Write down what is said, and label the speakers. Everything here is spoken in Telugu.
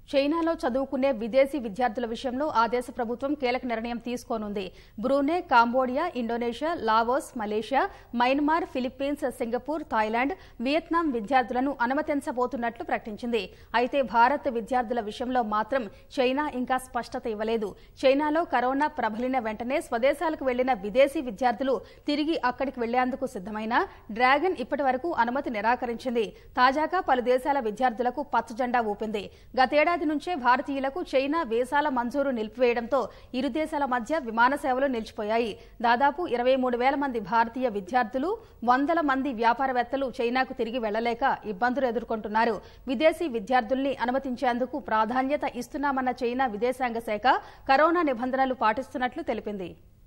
Speaker 1: చైనాలో చదువుకునే విదేశీ విద్యార్థుల విషయంలో ఆ దేశ ప్రభుత్వం కీలక నిర్ణయం తీసుకోనుంది Brunei Cambodia Indonesia Laos Malaysia Myanmar Philippines Singapore Thailand Vietnam విద్యార్థులను అనుమతించబోతున్నట్లు ప్రకటించింది అయితే భారత్ విద్యార్థుల విషయంలో మాత్రం చైనా ఇంకా స్పష్టత ఇవ్వలేదు చైనాలో కరోనా ప్రబలిన వెంటనే స్వదేశాలకు వెళ్లిన విదేశీ విద్యార్థులు తిరిగి అక్కడికి వెళ్లేందుకు సిద్దమైన డ్రాగన్ ఇప్పటి వరకు అనుమతి నిరాకరించింది తాజాగా పలు దేశాల విద్యార్థులకు పచ్చజెండా ఊపింది గతేడాది నుంచే భారతీయులకు చైనా వీసాల మంజూరు నిలిపివేయడంతో ఇరు దేశాల మధ్య విమాన సేవలు నిలిచిపోయాయి దాదాపు ఇరవై మూడు వేల మంది భారతీయ విద్యార్థులు వందల మంది వ్యాపారవేత్తలు చైనాకు తిరిగి వెళ్లలేక ఇబ్బందులు ఎదుర్కొంటున్నారు విదేశీ విద్యార్థుల్ని అనుమతించేందుకు ప్రాధాన్యత ఇస్తున్నామన్న చైనా విదేశాంగ శాఖ కరోనా నిబంధనలు పాటిస్తున్నట్లు తెలిపింది